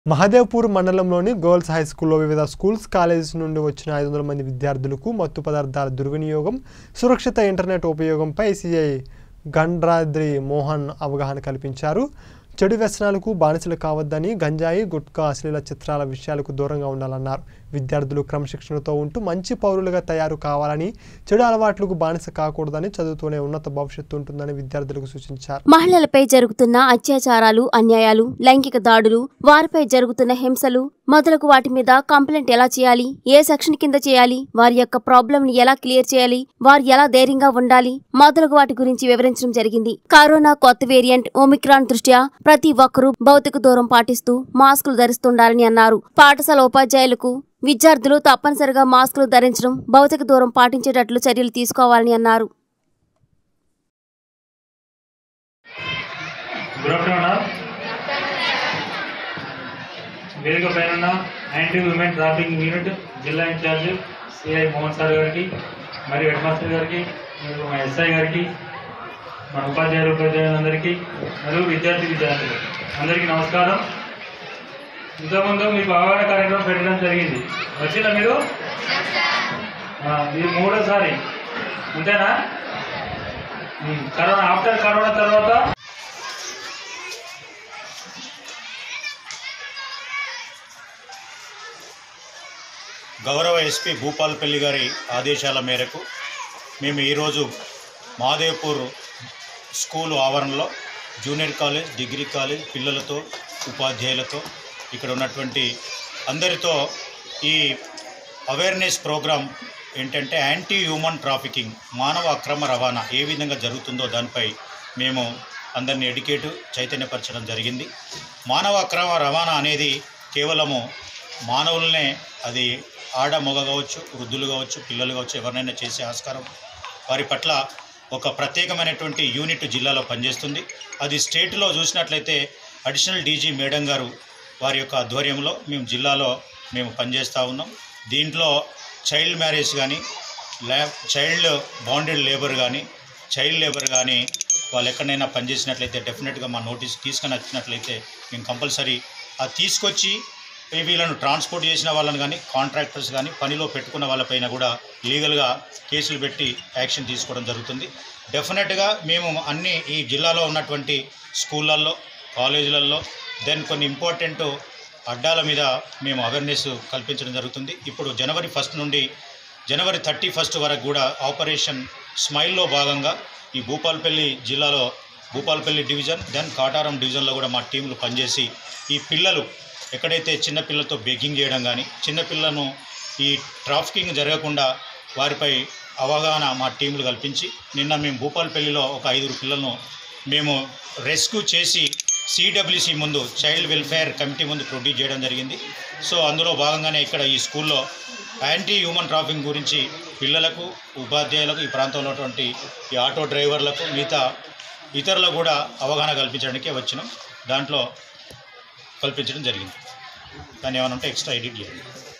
మహదేవ్పూర్ మండలంలోని girls high స్కూల్లో వివిధ స్కూల్స్ కాలేజెస్ నుండి వచ్చిన ఐదు వందల మంది విద్యార్థులకు మత్తు పదార్థాల దుర్వినియోగం సురక్షిత ఇంటర్నెట్ ఉపయోగంపై సిఐ గండ్రాద్రి మోహన్ అవగాహన కల్పించారు చెడు వ్యసనాలకు బానిసలు కావద్దని గంజాయి గుట్కా అశ్లీల చిత్రాల విషయాలకు దూరంగా ఉండాలన్నారు విద్యార్థులు క్రమశిక్షణతో ఉంటూ మంచి పౌరులుగా తయారు కావాలని చెడు అలవాట్లకు బానిస కాకూడదని చదువుతూనే ఉన్నత భవిష్యత్తు ఉంటుందని విద్యార్థులకు సూచించారు మహిళలపై జరుగుతున్న అత్యాచారాలు అన్యాయాలు లైంగిక దాడులు వారిపై జరుగుతున్న హింసలు మొదలగు వాటి మీద కంప్లైంట్ ఎలా చేయాలి ఏ సెక్షన్ కింద చేయాలి వారి యొక్క ప్రాబ్లం ని ఎలా క్లియర్ చేయాలి వారు ఎలా ధైర్యంగా ఉండాలి మొదలగు వాటి గురించి వివరించడం జరిగింది కరోనా కొత్త వేరియంట్ ఒమిక్రాన్ దృష్ట్యా ప్రతి ఒక్కరూ భౌతిక దూరం పాటిస్తూ మాస్కులు ధరిస్తుండాలని అన్నారు పాఠశాల ఉపాధ్యాయులకు విద్యార్థులు తప్పనిసరిగా మాస్కులు ధరించడం భౌతిక దూరం పాటించేటట్లు చర్యలు తీసుకోవాలని అన్నారు గుడ్ ఆఫ్టర్నూన్ వేదిక పైన యాంటీ ఉమెన్ ట్రాఫికింగ్ యూనిట్ జిల్లా ఇన్ఛార్జ్ సిఐ మోహన్ సార్ గారికి మరియు హెడ్ మాస్టర్ గారికి మరియు మా ఎస్ఐ గారికి మన ఉపాధ్యాయులు ఉపాధ్యాయులందరికీ మరియు విద్యార్థి విద్యార్థులు అందరికీ నమస్కారం ఇంతకుముందు మీకు అవగాహన కార్యక్రమం పెట్టడం జరిగింది వచ్చిందా మీరు ఆ, ఇది మూడోసారి అంతేనా ఉమ్, కరోనా ఆఫ్టర్ కరోనా తర్వాత గౌరవ ఎస్పీ భూపాలపల్లి గారి ఆదేశాల మేరకు మేము ఈరోజు మహాదేవ్పూర్ స్కూల్ ఆవరణలో జూనియర్ కాలేజ్ డిగ్రీ కాలేజ్ పిల్లలతో ఉపాధ్యాయులతో ఇక్కడ ఉన్నటువంటి అందరితో ఈ అవేర్నెస్ ప్రోగ్రాం ఏంటంటే యాంటీ హ్యూమన్ ట్రాఫికింగ్ మానవ అక్రమ రవాణా ఏ విధంగా జరుగుతుందో దానిపై మేము అందరిని ఎడ్యుకేట్ చైతన్యపరచడం జరిగింది మానవ అక్రమ రవాణా అనేది కేవలము మానవులనే అది ఆడ మగ కావచ్చు వృద్ధులు కావచ్చు పిల్లలు కావచ్చు ఎవరినైనా చేసే ఆస్కారం వారి పట్ల ఒక ప్రత్యేకమైనటువంటి యూనిట్ జిల్లాలో పనిచేస్తుంది అది స్టేట్లో చూసినట్లయితే అడిషనల్ డీజీ మేడం గారు వారి యొక్క ఆధ్వర్యంలో మేము జిల్లాలో మేము పనిచేస్తూ ఉన్నాం దీంట్లో చైల్డ్ మ్యారేజ్ కానీ ల్యాబ్ చైల్డ్ బాండెడ్ లేబర్ కానీ చైల్డ్ లేబర్ కానీ వాళ్ళు ఎక్కడైనా పనిచేసినట్లయితే డెఫినెట్గా మా నోటీస్ తీసుకొని వచ్చినట్లయితే మేము కంపల్సరీ అది తీసుకొచ్చి ఈ వీళ్ళను ట్రాన్స్పోర్ట్ చేసిన వాళ్ళని కానీ కాంట్రాక్టర్స్ కానీ పనిలో పెట్టుకున్న వాళ్ళపైన కూడా లీగల్గా కేసులు పెట్టి యాక్షన్ తీసుకోవడం జరుగుతుంది డెఫినెట్గా మేము అన్ని ఈ జిల్లాలో ఉన్నటువంటి స్కూళ్ళల్లో కాలేజీలలో దెన్ కొన్ని ఇంపార్టెంట్ అడ్డాల మీద మేము అవేర్నెస్ కల్పించడం జరుగుతుంది ఇప్పుడు జనవరి ఫస్ట్ నుండి జనవరి థర్టీ ఫస్ట్ వరకు కూడా ఆపరేషన్ స్మైల్లో భాగంగా ఈ భూపాలపల్లి జిల్లాలో భూపాలపల్లి డివిజన్ దెన్ కాటారం డివిజన్లో కూడా మా టీంలు పనిచేసి ఈ పిల్లలు ఎక్కడైతే చిన్న పిల్లలతో బెగ్గింగ్ చేయడం కానీ చిన్నపిల్లలను ఈ ట్రాఫికింగ్ జరగకుండా వారిపై అవగాహన మా టీంలు కల్పించి నిన్న మేము భూపాలపల్లిలో ఒక ఐదుగురు పిల్లలను మేము రెస్క్యూ చేసి సిడబ్ల్యూసి ముందు చైల్డ్ వెల్ఫేర్ కమిటీ ముందు ప్రొడ్యూస్ చేయడం జరిగింది సో అందులో భాగంగానే ఇక్కడ ఈ స్కూల్లో యాంటీ హ్యూమన్ ట్రాఫికింగ్ గురించి పిల్లలకు ఉపాధ్యాయులకు ఈ ప్రాంతంలో ఉన్నటువంటి ఈ ఆటో డ్రైవర్లకు మిగతా ఇతరులకు కూడా అవగాహన కల్పించడానికే వచ్చినాం దాంట్లో కల్పించడం జరిగింది దాన్ని ఏమైనా ఉంటే ఎక్స్ట్రా ఎడిట్ చేయండి